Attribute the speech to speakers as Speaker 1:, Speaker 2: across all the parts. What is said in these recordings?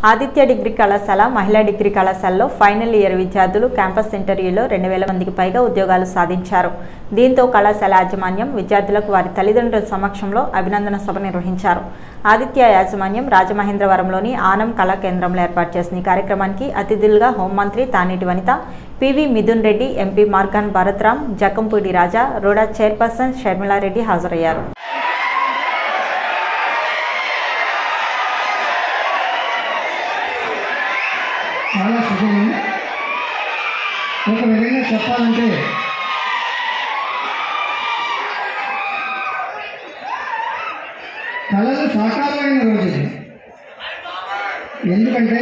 Speaker 1: Aditya degree కళాశాల మహిళా degree కళాశాలలో ఫైనల్ ఇయర్ విద్యార్థులు క్యాంపస్ ఇంటర్వ్యూలో రెండు వేల మందికి పైగా ఉద్యోగాలు సాధించారు దీంతో కళాశాల యాజమాన్యం విద్యార్థులకు వారి తల్లిదండ్రుల సమక్షంలో అభినందన సభ నిర్వహించారు ఆదిత్య యాజమాన్యం రాజమహేంద్రవరంలోని ఆనం కళా కేంద్రంలో ఏర్పాటు చేసిన ఈ కార్యక్రమానికి అతిథులుగా హోంమంత్రి Taneti Vanitha PV Mithun Reddy MP Margan Bharat Ram Jakkampudi Raja RUDA chairperson Sharmila Reddy హాజరయ్యారు
Speaker 2: చాలా సుఖము ఒక విధంగా చెప్పాలంటే కళలు సాకారమైన రోజు ఇది ఎందుకంటే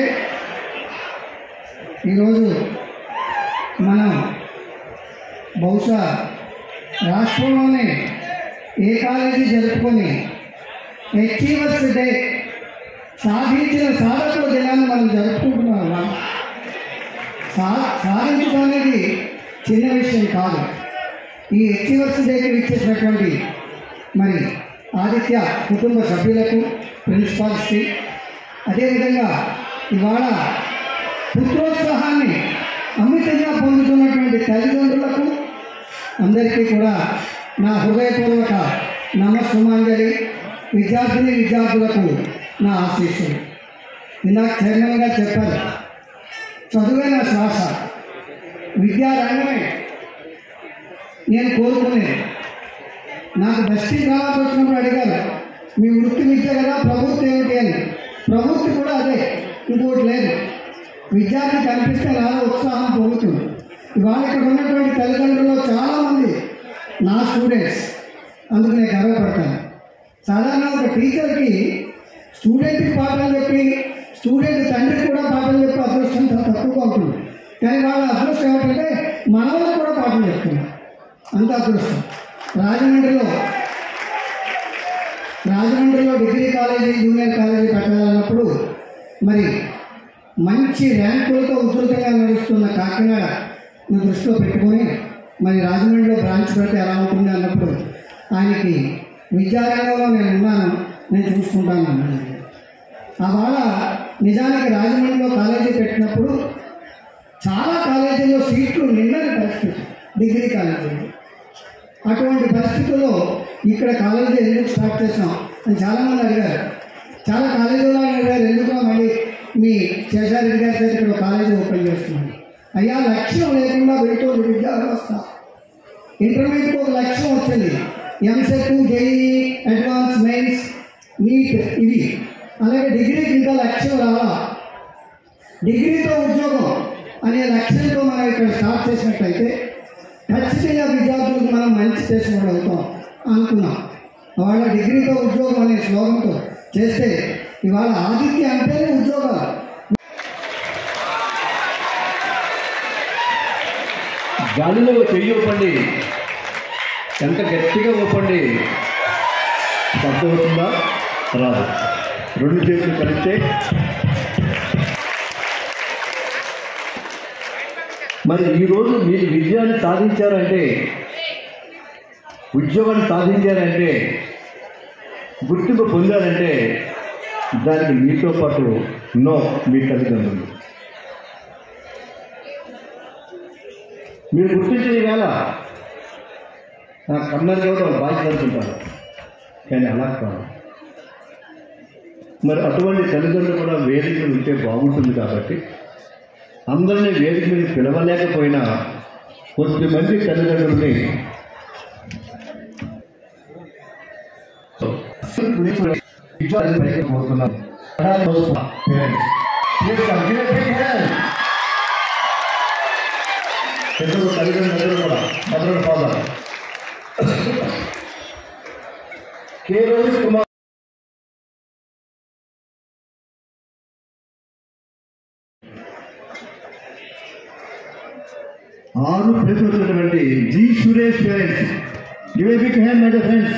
Speaker 2: ఈరోజు మనం బహుశా రాష్ట్రంలోనే ఏ కాలేజీ జరుపుకొని అచీవర్స్ డే సాధించిన సాధకుల దినాన్ని మనం జరుపుకుంటున్నాం సా సాధించడం అనేది చిన్న విషయం కాదు ఈ అచీవర్స్ డేకి ఇచ్చేసినటువంటి మరి ఆదిత్య కుటుంబ సభ్యులకు ప్రిన్సిపాల్స్కి అదేవిధంగా ఇవాళ పుత్రోత్సాహాన్ని అమితంగా పొందుతున్నటువంటి తల్లిదండ్రులకు అందరికీ కూడా నా హృదయపూర్వక నమస్సుమాంజలి విద్యార్థిని విద్యార్థులకు నా ఆశీస్సులు ఇందాక చైర్మన్ గారు చెప్పారు చదువే నా శ్వాస విద్యారంగమే నేను కోరుకునేది నాకు బస్తీ తర్వాత వచ్చినప్పుడు అడిగారు మీ వృత్తి విద్య కదా ప్రభుత్వం ఏమిటి అని ప్రభుత్వం కూడా అదే ఇంకోటి లేదు విద్యార్థి కనిపిస్తే నాలో ఉత్సాహం పొందుతుంది ఇవాళ ఇక్కడ ఉన్నటువంటి తల్లిదండ్రుల్లో చాలామంది నా స్టూడెంట్స్ అందుకు నేను గర్వపడతాను సాధారణ ఒక టీచర్కి స్టూడెంట్కి పాఠం చెప్పి స్టూడెంట్ తండ్రికి కూడా పాఠం చెప్పి అదృష్టం చాలా తక్కువగా ఉంటుంది కానీ వాళ్ళ అదృష్టం ఏమిటంటే మనవలకు కూడా పాఠం చెప్తున్నారు అంత అదృష్టం రాజమండ్రిలో రాజమండ్రిలో డిగ్రీ కాలేజీ జూనియర్ కాలేజీ పెట్టాలన్నప్పుడు మరి మంచి ర్యాంకులతో ఉధృతంగా నడుస్తున్న కాకినాడ దృష్టిలో పెట్టుకొని మరి రాజమండ్రిలో బ్రాంచ్ పెడితే ఎలా ఉంటుంది అన్నప్పుడు ఆయనకి విద్యారంగంలో నేను ఉన్నాను నేను చూసుకుంటాను అన్నాడు ఆ వాళ్ళ నిజానికి రాజమండ్రిలో కాలేజీ పెట్టినప్పుడు చాలా కాలేజీల్లో సీట్లు నిండని పరిస్థితి డిగ్రీ కాలేజీలో అటువంటి పరిస్థితుల్లో ఇక్కడ కాలేజీ ఎందుకు స్టార్ట్ చేసాం అని చాలామంది అడిగారు చాలా కాలేజీలో అడిగారు ఎందుకు మళ్ళీ మీ శేషారెడ్డి గారి చేత ఇక్కడ కాలేజీ ఓపెన్ చేస్తున్నాం అయ్యా లక్ష్యం లేకుండా వెళ్తుంది విద్యా వ్యవస్థ ఇంటర్మీడియట్ ఒక లక్ష్యం వచ్చింది EAMCET JEE advance mains NEET ఇవి అలాగే డిగ్రీకి ఇంకా లక్ష్యం రావా డిగ్రీతో ఉద్యోగం అనే లక్ష్యంతో మనం ఇక్కడ స్టార్ట్ చేసినట్లయితే ఖచ్చితంగా విద్యార్థులకు మనం మంచి చేసిన అవుతాం అనుకున్నాం వాళ్ళ డిగ్రీతో ఉద్యోగం అనే స్లోగంతో చేస్తే ఇవాళ ఆదిత్య అంటేనే ఉద్యోగాలు
Speaker 3: గాలిలో చెయ్యి ఊపండి ఎంత గట్టిగా ఊపండి శబ్దం అవుతుందా రాదు రెండు చేతులు కలిస్తే మరి ఈరోజు మీరు విజయాన్ని సాధించారంటే ఉద్యోగాన్ని సాధించారంటే గుర్తింపు పొందారంటే దానికి మీతో పాటు నో మీ తల్లిదండ్రులు మీరు గుర్తించే వేళ నా కన్నారు కూడా బాధ్యత అనుకుంటారు కానీ అలా కాదు మరి అటువంటి తల్లిదండ్రులు కూడా వేదిక మీద ఉంటే బాగుంటుంది కాబట్టి అందరినీ వేదిక మీద పిలవలేకపోయినా కొద్దిమంది తల్లిదండ్రులని కోరుతున్నాను పెద్దలు తల్లిదండ్రులు కూడా mother father K Rohit Kumar ఆరు ప్లేస్ వచ్చినటువంటి G Suresh parents give a big hand my friends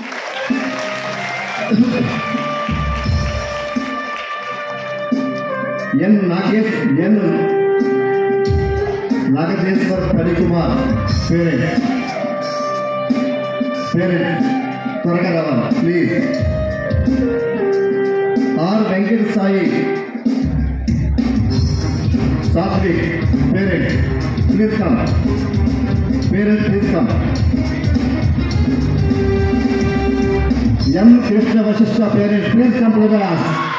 Speaker 3: N Nagesh N Nageswar Harikumar parent parent త్వరగా రావాలి please R Venkata Sai Satvik parent please come parent please come M Krishna Vashishta parent please come to the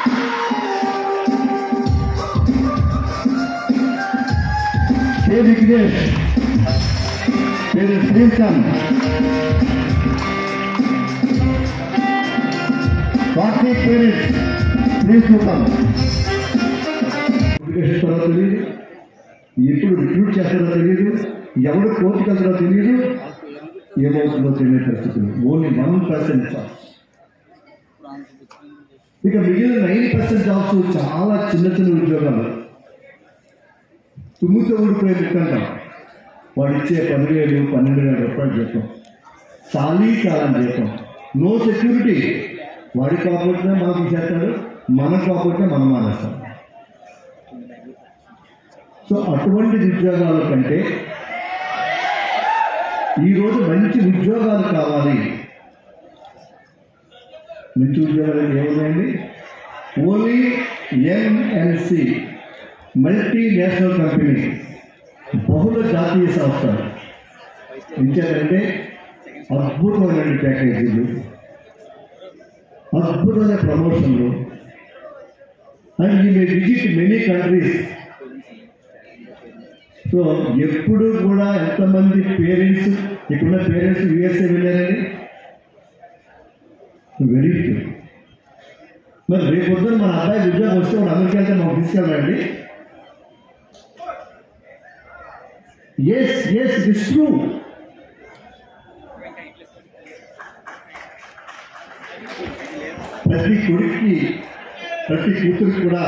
Speaker 3: K Vignesh parent please come Karthik parent please to come notification తర్వాత తెలియదు ఎప్పుడు recruit చేస్తారో తెలియదు ఎవడు కోర్టుకు వెళ్తారో తెలియదు ఏమవుతుందో తెలియని పరిస్థితులు ఓన్లీ వన్ పర్సెంట్ జాబ్స్ ఇక మిగిలిన నైన్ పర్సెంట్ జాబ్స్ చాలా చిన్న చిన్న ఉద్యోగాలు తుమ్ముతో ఊడిపోయే ముక్కంట వాడు ఇచ్చే పదివేలు పన్నెండు వేల రూపాయలు జీతం చాలీ చాలా జీతం నో సెక్యూరిటీ వాడి కాకపోతే మనకు చేస్తాడు మన కాకపోతే మనం మానేస్తాం సో అటువంటి ఉద్యోగాల కంటే ఈరోజు మంచి ఉద్యోగాలు కావాలి మంచి ఉద్యోగాలు ఏమున్నాయండి only MNC multi national company బహుళ జాతీయ సంస్థలు ఇంకేంటంటే అద్భుతమైన ప్యాకేజీలు అద్భుతమైన ప్రమోషన్లు and you may visit many countries so ఎప్పుడు కూడా ఎంతమంది పేరెంట్స్ ఇక్కడున్న పేరెంట్స్ యుఎస్ఏ వెళ్ళారండి వెరీ ఫ్యూ మరి రేపు పొద్దున మన అబ్బాయి ఉద్యోగం వస్తే వాడు అమెరికా వెళ్తే మాకు తీసుకెళ్ళండి ఎస్ ఎస్ ఇట్స్ ట్రూ ప్రతి కొడుక్కి ప్రతి కూతురికి కూడా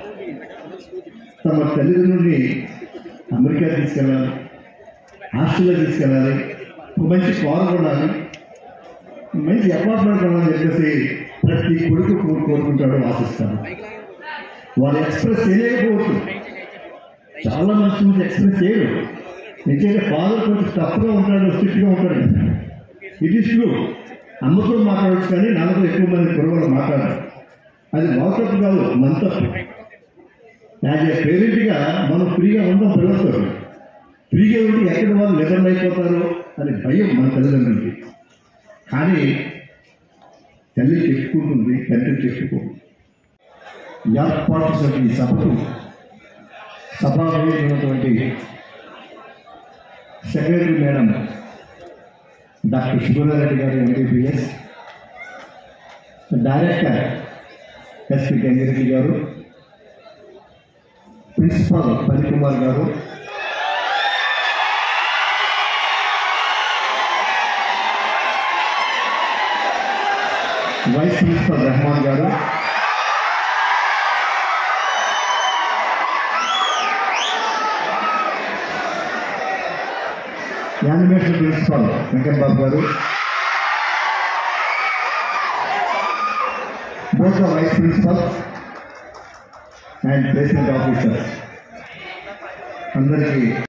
Speaker 3: తమ తల్లిదండ్రుల్ని అమెరికా తీసుకెళ్ళాలి హాస్టల్లో తీసుకెళ్ళాలి ఒక మంచి కారు కొనాలి మంచి అపార్ట్మెంట్ కొనాలని చెప్పేసి ప్రతి కొడుకు కో- కోరుకుంటాడు ఆశిస్తాడు వాళ్ళు ఎక్స్ప్రెస్ చేయలేకపోవచ్చు చాలా మంది నుంచి ఎక్స్ప్రెస్ చేయరు నిజంగా ఫాదర్ కొంచెం తప్పుగా ఉంటాడు స్ట్రిక్ట్గా ఉంటాడు ఇట్ ఈస్ ట్రూ అమ్మతో మాట్లాడచ్చు కానీ నాన్నతో ఎక్కువ మంది కురవలు మాట్లాడారు అది వాకప్ కాదు మన తప్పు యాజ్ ఏ పేరెంట్గా మనం ఫ్రీగా ఉందాం పిల్లలతో ఫ్రీగా ఉండి ఎక్కడ వాళ్ళు లిబరల్ అయిపోతారో అని భయం మన తల్లిదండ్రులకి కానీ తల్లి చెప్పుకుంటుంది తండ్రి చెప్పుకో ఏర్పాటు ఈ సభకు సభా వేదికైనటువంటి secretary madam doctor Subrahmanya garu MBBS director SP Gangireddy గారు ప్రిన్సిపాల్ పనికుమార్ గారు వైస్ ప్రిన్సిపల్ రెహమాన్ గారు యానిమేషన్ ప్రిన్సిపాల్ వెంకట్ బాబు గారు both the vice principals and placement officers అందరికీ